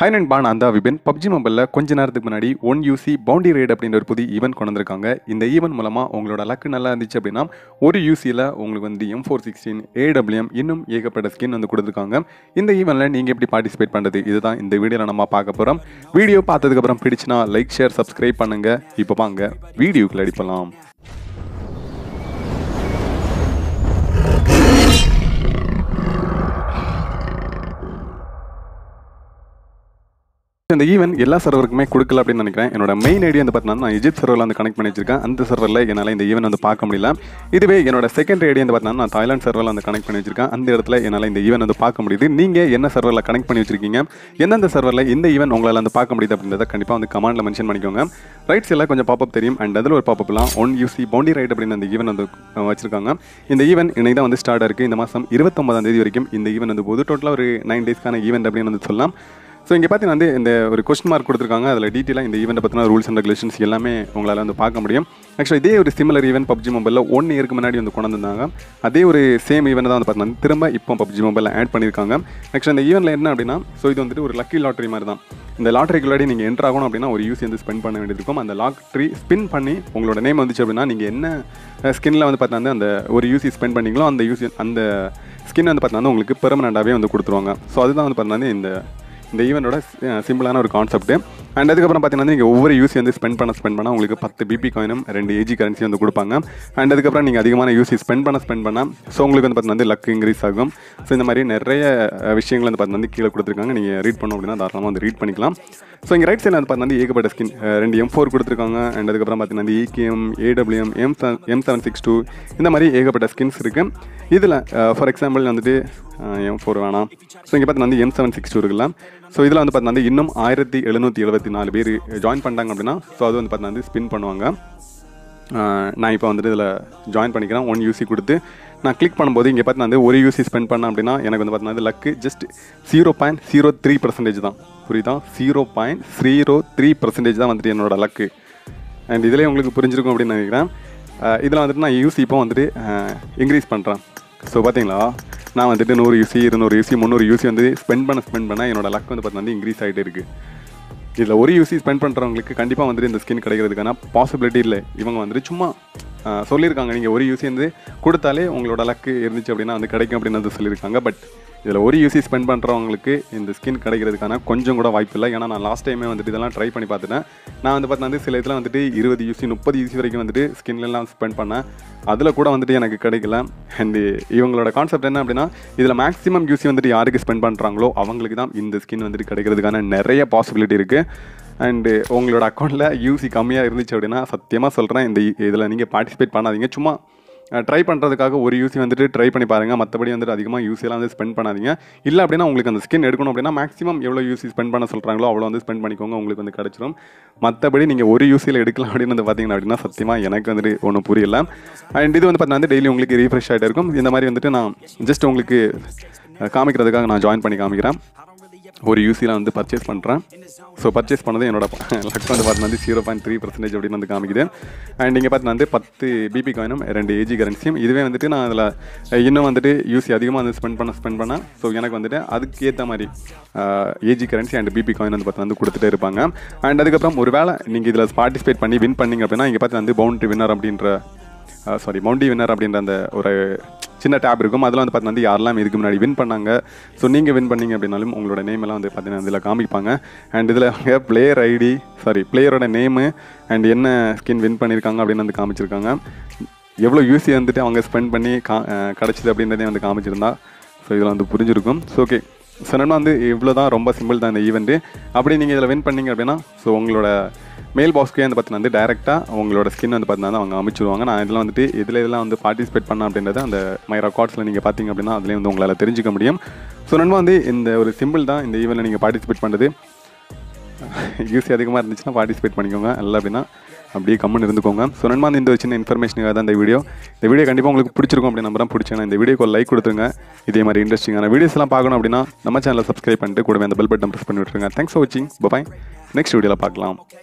high நண்பா நான் தான் விபின் பப்ஜி மொபைலில் கொஞ்ச நேரத்துக்கு முன்னாடி ஒன் யூசி பவுண்டி ரேட் அப்படின்ற ஒரு புதிய ஈவெண்ட் கொண்டு வந்திருக்காங்க இந்த ஈவெண்ட் மூலமாக உங்களோட லக்கு நல்லா இருந்துச்சு அப்படின்னா ஒரு யூசியில் உங்களுக்கு வந்து எம் ஃபோர் சிக்ஸ்டீன் ஏடபிள்யூஎம் இன்னும் ஏகப்பட்ட ஸ்கின் வந்து கொடுத்துருக்காங்க இந்த ஈவெண்ட்டில் நீங்கள் எப்படி பார்ட்டிசிபேட் பண்ணுறது இதுதான் இந்த வீடியோவில் நம்ம பார்க்க போகிறோம் வீடியோ பார்த்ததுக்கப்புறம் பிடிச்சினா லைக் ஷேர் சப்ஸ்கிரைப் பண்ணுங்கள் இப்போ வாங்க வீடியோக்குள்ள அடிப்பலாம் இந்த ஈவெண்ட் எல்லா சர்வருக்குமே கொடுக்கல அப்படின்னு நினைக்கிறேன் என்னோட மெயின் ஐடி வந்து பார்த்தீங்கன்னா நான் எஜிப்ட் சர்வரில் வந்து கனெக்ட் பண்ணி வச்சிருக்கேன் அந்த சர்வரில் என்னால் இந்த ஈவெண்ட் வந்து பார்க்க முடியல இதுவே என்னோட செகண்ட் ஐடி வந்து பார்த்தீங்கன்னா நான் தாய்லாந்து சர்வரில் வந்து கனெக்ட் பண்ணி வச்சிருக்கேன் அந்த இடத்துல என்னால் இந்த ஈவெண்ட் வந்து பார்க்க முடியுது நீங்கள் என்ன சர்வரில் கனெக்ட் பண்ணி வச்சிருக்கீங்க எந்தெந்த சர்வரில் இந்த ஈவெண்ட் உங்களால் வந்து பார்க்க முடியுது அப்படின்றத கண்டிப்பாக வந்து கமெண்ட்டில் மென்ஷன் பண்ணிக்கோங்க ரைட்ஸ் எல்லாம் கொஞ்சம் பாப்பப் தெரியும் அண்ட் அதில் ஒரு பாப்பப்லாம் ஒன் யூசி பவுண்டி ரைட் அப்படின்னு அந்த ஈவெண்ட் வந்து அஹ், வச்சிருக்காங்க இந்த ஈவெண்ட் இன்னைக்கு தான் வந்து ஸ்டார்ட் இருக்குது இந்த மாதம் இருபத்தொம்பதாம் தேதி வரைக்கும் இந்த ஈவெண்ட் வந்து போது டோட்டலாக ஒரு நைன் டேஸ்க்கான ஈவெண்ட் அப்படின்னு வந்து சொல்லலாம் ஸோ இங்கே பார்த்தீங்கன்னா வந்து இந்த ஒரு கொஸ்டின் மார்க் கொடுத்துருக்காங்க அதில் டீட்டெயிலாக இந்த ஈவெண்ட்டை பற்றின ரூல்ஸ் அண்ட் ரெகுலேஷன்ஸ் எல்லாமே உங்களால் வந்து பார்க்க முடியும் ஆக்சுவலாக இதே ஒரு சிமிலர் ஈவெண்ட் பப்ஜி மொபைலில் ஒன் இயருக்கு முன்னாடி வந்து கொண்டு வந்திருந்தாங்க அதே ஒரு சேம் ஈவெண்ட் தான் வந்து பார்த்தீங்கன்னா திரும்ப இப்போ பப்ஜி மொபைலில் ஆட் பண்ணியிருக்காங்க ஆக்சுவலாக இந்த ஈவெண்ட்டில் என்ன அப்படின்னா ஸோ இது வந்துட்டு ஒரு லக்கி லாட்டரி மாதிரி தான் இந்த லாட்டரிக்குள்ளாடி நீங்கள் என்ட்ரு ஆகணும் அப்படின்னா ஒரு யூஸ் வந்து ஸ்பெண்ட் பண்ண வேண்டியது இருக்கும் அந்த லாட்டரி ஸ்பின் பண்ணி உங்களோட நேம் வந்துச்சு அப்படின்னா நீங்கள் என்ன ஸ்கின்னில் வந்து பார்த்தீங்கன்னா அந்த ஒரு யூசி ஸ்பெண்ட் பண்ணீங்களோ அந்த யூசி அந்த ஸ்கின் வந்து பார்த்தீங்கன்னா உங்களுக்கு பெர்மனண்டாகவே வந்து கொடுத்துருவாங்க ஸோ அதுதான் வந்து பார்த்தீங்கன்னா இந்த இந்த ஈவெண்ட்டோட சிம்பிளான ஒரு கான்செப்ட் அண்ட் அதுக்கப்புறம் பார்த்தீங்கன்னா நீங்கள் ஒவ்வொரு யூசி வந்து ஸ்பெண்ட் பண்ண ஸ்பெண்ட் பண்ணால் உங்களுக்கு பத்து பிபி காயினும் ரெண்டு ஏஜி கரன்சி வந்து கொடுப்பாங்க அண்ட் அதுக்கப்புறம் நீங்கள் அதிகமான யூசி ஸ்பெண்ட் பண்ண ஸ்பெண்ட் பண்ணால் ஸோ உங்களுக்கு வந்து பார்த்தீங்கன்னா லக் இன்க்ரீஸ் ஆகும் ஸோ இந்த மாதிரி நிறைய அஹ், விஷயங்கள் வந்து பார்த்தீங்கன்னா வந்து கீழே கொடுத்துருக்காங்க நீங்கள் ரீட் பண்ணோம் அப்படின்னா தாராளமாக வந்து ரீட் பண்ணிக்கலாம் ஸோ இங்கே ரைட் சைடில் வந்து பார்த்தீங்கன்னா ஏகப்பட்ட ஸ்கின் ரெண்டு எம் ஃபோர் கொடுத்துருக்காங்க அண்ட் அதுக்கப்புறம் பார்த்தீங்கன்னா AKM AWM M M seven six two இந்த மாதிரி ஏகப்பட்ட ஸ்கின்ஸ் இருக்குது இதில் ஃபார் எக்ஸாம்பிள் வந்துட்டு எம் ஃபோர் வேணாம் ஸோ இங்கே பார்த்தீங்கன்னா வந்து எம் செவன் சிக்ஸ் டூ இருக்குல்ல ஸோ இதில் வந்து பார்த்தீங்கன்னா வந்து இன்னும் ஆயிரத்தி எழுநூற்றி எழுபத்தி நாலு பேர் ஜாயின் பண்ணிட்டாங்க அப்படின்னா ஸோ அது வந்து பார்த்தீங்கன்னா வந்து ஸ்பின் பண்ணுவாங்க ஆஹ் நான் இப்போ வந்துட்டு இதில் ஜாயின் பண்ணிக்கிறேன் ஒன் யூசி கொடுத்து நான் கிளிக் பண்ணும்போது இங்கே பார்த்தீங்கன்னா வந்து ஒரு யூசி ஸ்பெண்ட் பண்ணேன் அப்படின்னா எனக்கு வந்து பார்த்தீங்கன்னா luck just zero point zero three percentage தான் புரியுதா zero point zero three percentage தான் வந்துட்டு என்னோட லக்கு அண்ட் இதிலே உங்களுக்கு புரிஞ்சிருக்கும் அப்படின்னு நினைக்கிறேன் இதில் வந்துட்டு நான் யூசி இப்போ வந்துட்டு இன்க்ரீஸ் பண்ணுறேன் ஸோ பார்த்தீங்களா நான் வந்துட்டு நூறு யூசி இருநூறு யூசி முந்நூறு யூசி வந்து ஸ்பெண்ட் பண்ண ஸ்பெண்ட் பண்ண என்னோட லக் வந்து பார்த்தீங்கன்னா இன்க்ரீஸ் ஆகிட்டே இருக்குது இதில் ஒரு யூசி ஸ்பெண்ட் பண்ணுறவங்களுக்கு கண்டிப்பாக வந்துட்டு இந்த ஸ்கின் கிடைக்கிறதுக்கான பாசிபிலிட்டி இல்லை இவங்க வந்துட்டு சும்மா ஆஹ், சொல்லியிருக்காங்க நீங்கள் ஒரு யூசி வந்து கொடுத்தாலே உங்களோட லக்கு இருந்துச்சு அப்படின்னா வந்து கிடைக்கும் அப்படின்னு வந்து சொல்லியிருக்காங்க பட் இதில் ஒரு யூசி ஸ்பெண்ட் பண்ணுறவங்களுக்கு இந்த ஸ்கின் கிடைக்கிறதுக்கான கொஞ்சம் கூட வாய்ப்பு இல்லை ஏன்னா நான் லாஸ்ட் டைமே வந்துட்டு இதெல்லாம் ட்ரை பண்ணி பார்த்துட்டேன் நான் வந்து பார்த்தீங்கன்னா வந்து சில இதில் வந்துட்டு இருபது யூசி முப்பது யூசி வரைக்கும் வந்துட்டு ஸ்கின்லாம் ஸ்பெண்ட் பண்ணேன் அதில் கூட வந்துட்டு எனக்கு கிடைக்கல அண்டு இவங்களோட கான்செப்ட் என்ன அப்படின்னா இதில் மேக்ஸிமம் யூசி வந்துட்டு யாருக்கு ஸ்பெண்ட் பண்ணுறாங்களோ அவங்களுக்கு தான் இந்த ஸ்கின் வந்துட்டு கிடைக்கிறதுக்கான நிறைய பாசிபிலிட்டி இருக்குது அண்டு உங்களோட அக்கௌண்ட்டில் யூசி கம்மியாக இருந்துச்சு அப்படின்னா சத்தியமாக சொல்கிறேன் இந்த இதில் நீங்கள் பார்ட்டிசிபேட் பண்ணாதீங்க சும்மா ட்ரை பண்ணுறதுக்காக ஒரு யூசி வந்துட்டு ட்ரை பண்ணி பாருங்கள் மற்றபடி வந்துட்டு அதிகமாக யூசியெல்லாம் வந்து ஸ்பெண்ட் பண்ணாதீங்க இல்லை அப்படின்னா உங்களுக்கு அந்த ஸ்கின் எடுக்கணும் அப்படின்னா மேக்ஸிமம் எவ்வளோ யூசி ஸ்பெண்ட் பண்ண சொல்கிறாங்களோ அவ்வளோ வந்து ஸ்பெண்ட் பண்ணிக்கோங்க உங்களுக்கு வந்து கிடச்சிரும் மற்றபடி நீங்கள் ஒரு யூசியில் எடுக்கலாம் அப்படின்னு வந்து பார்த்தீங்கன்னா அப்படின்னா சத்தியமாக எனக்கு வந்துட்டு ஒன்றும் புரியல அண்ட் இது வந்து பார்த்தீங்கன்னா வந்து டெய்லி உங்களுக்கு ரீஃப்ரெஷ் ஆகிட்டே இருக்கும் இந்த மாதிரி வந்துட்டு நான் ஜஸ்ட் உங்களுக்கு அஹ், காமிக்கிறதுக்காக நான் ஜாயின் பண்ணி காமிக்கிறேன் ஒரு யூசியில் வந்து பர்ச்சேஸ் பண்ணுறேன் ஸோ பர்ச்சேஸ் பண்ணது என்னோட லக் வந்து பார்த்தீங்கன்னா வந்து ஜீரோ பாயிண்ட் த்ரீ பர்சன்டேஜ் அப்படின்னு வந்து காமிக்குது அண்ட் இங்கே பார்த்தீங்கன்னா வந்து பத்து பிபி காயினும் ரெண்டு ஏஜி கரன்சியும் இதுவே வந்துட்டு நான் அதில் இன்னும் வந்துட்டு யூசி அதிகமாக வந்து ஸ்பெண்ட் பண்ண ஸ்பெண்ட் பண்ணேன் ஸோ எனக்கு வந்துட்டு அதுக்கு ஏற்ற மாதிரி AG currency and BP coin வந்து பார்த்தீங்கன்னா வந்து கொடுத்துட்டே இருப்பாங்க அண்ட் அதுக்கப்புறம் ஒரு வேளை நீங்கள் இதில் பார்ட்டிசிபேட் பண்ணி வின் பண்ணீங்க அப்படின்னா இங்கே பார்த்தீங்கன்னா வந்து பவுண்ட்ரி வின்னர் அப்படின்ற சாரி மவுண்டி வின்னர் அப்படின்ற அந்த ஒரு சின்ன டேப் இருக்கும் அதில் வந்து பார்த்தீங்கன்னா வந்து யாரெல்லாம் இதுக்கு முன்னாடி வின் பண்ணாங்க ஸோ நீங்கள் வின் பண்ணீங்க அப்படின்னாலும் உங்களோட நேம் எல்லாம் வந்து பார்த்தீங்கன்னா இதில் காமிப்பாங்க அண்ட் இதில் அவங்க பிளேயர் ஐடி சாரி பிளேயரோட நேமு அண்ட் என்ன ஸ்கின் வின் பண்ணியிருக்காங்க அப்படின்னு வந்து காமிச்சிருக்காங்க எவ்வளோ யூசி வந்துட்டு அவங்க ஸ்பெண்ட் பண்ணி கா அஹ் கிடச்சிது அப்படின்றதையும் வந்து காமிச்சிருந்தா ஸோ இதில் வந்து புரிஞ்சிருக்கும் ஸோ ஓகே ஸோ என்னன்னா வந்து இவ்வளோ தான் ரொம்ப சிம்பிள் தான் இந்த ஈவெண்ட்டு அப்படி நீங்கள் இதில் வின் பண்ணீங்க அப்படின்னா ஸோ உங்களோட மெயில் பாக்ஸ்க்கே வந்து பார்த்தீங்கன்னா வந்து டேரெக்டாக உங்களோட ஸ்கின் வந்து பார்த்தீங்கன்னா அவங்க அமைச்சிருவாங்க நான் இதெல்லாம் வந்துட்டு இதில் இதெல்லாம் வந்து பார்ட்டிசிபேட் பண்ண அப்படின்றத அந்த மை ரெக்கார்ட்ஸில் நீங்கள் பார்த்தீங்க அப்படின்னா அதுலேயே வந்து உங்களால் தெரிஞ்சுக்க முடியும் ஸோ நண்பா வந்து இந்த ஒரு சிம்பிள் தான் இந்த ஈவெண்ட்டில் நீங்கள் பார்ட்டிசிபேட் பண்ணுறது யூசி அதிகமாக இருந்துச்சுன்னா பார்ட்டிசிபேட் பண்ணிக்கோங்க இல்லை அப்படின்னா அப்படியே கம்மன் இருந்துக்கோங்க ஸோ நண்பா இந்த ஒரு சின்ன இன்ஃபர்மேஷனுக்காக தான் இந்த வீடியோ இந்த வீடியோ கண்டிப்பாக உங்களுக்கு பிடிச்சிருக்கும் அப்படி நம்புறேன் பிடிச்சேன்னா இந்த வீடியோக்கு ஒரு லைக் கொடுத்துருங்க இதே மாதிரி இன்ட்ரெஸ்டிங்கான வீடியோஸ் எல்லாம் பார்க்கணும் அப்படின்னா நம்ம சேனலை சப்ஸ்கிரைப் பண்ணிட்டு கூடவே அந்த பெல் பட்டன் ப்ரெஸ் பண்ணி விட்டுருங்க தேங்க்ஸ் ஃபார் வாட்சிங் பாய் நெக்ஸ்ட் வீடியோவில் பார்க்கலாம்